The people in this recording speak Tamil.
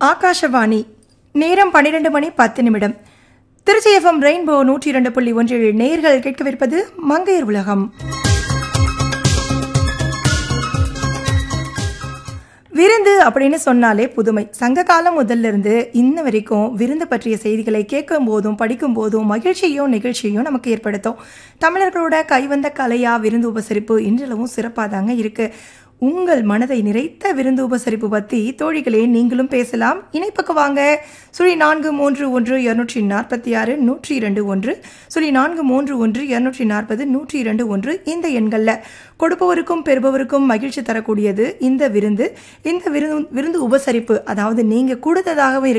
ஆகாஷவாணி நேரம் பன்னிரண்டு மணி பத்து நிமிடம் திருச்சி எஃப்எம் ரெயின்போ நூற்றி இரண்டு புள்ளி ஒன்றில் நேர்கள் கேட்கவிருப்பது மங்கையர் உலகம் விருந்து அப்படின்னு சொன்னாலே புதுமை சங்க காலம் முதல்ல இருந்து இன்ன வரைக்கும் விருந்து பற்றிய செய்திகளை கேட்கும் போதும் படிக்கும் போதும் மகிழ்ச்சியும் நிகழ்ச்சியும் நமக்கு ஏற்படுத்தும் தமிழர்களோட கைவந்த கலையா விருந்து உபசரிப்பு இன்றளவும் சிறப்பாக தாங்க இருக்கு உங்கள் மனதை நிறைத்த விருந்து உபசரிப்பு பற்றி தோழிகளே நீங்களும் பேசலாம் இணைப்புக்கு வாங்க சுழி நான்கு மூன்று ஒன்று இருநூற்றி நாற்பத்தி ஆறு நூற்றி இரண்டு ஒன்று சுழி நான்கு மூன்று ஒன்று இருநூற்றி நாற்பது நூற்றி இரண்டு ஒன்று இந்த எண்களில் கொடுப்பவருக்கும் பெறுபவருக்கும் மகிழ்ச்சி தரக்கூடியது இந்த விருந்து இந்த விருந்து விருந்து உபசரிப்பு அதாவது நீங்கள் கொடுத்ததாகவும்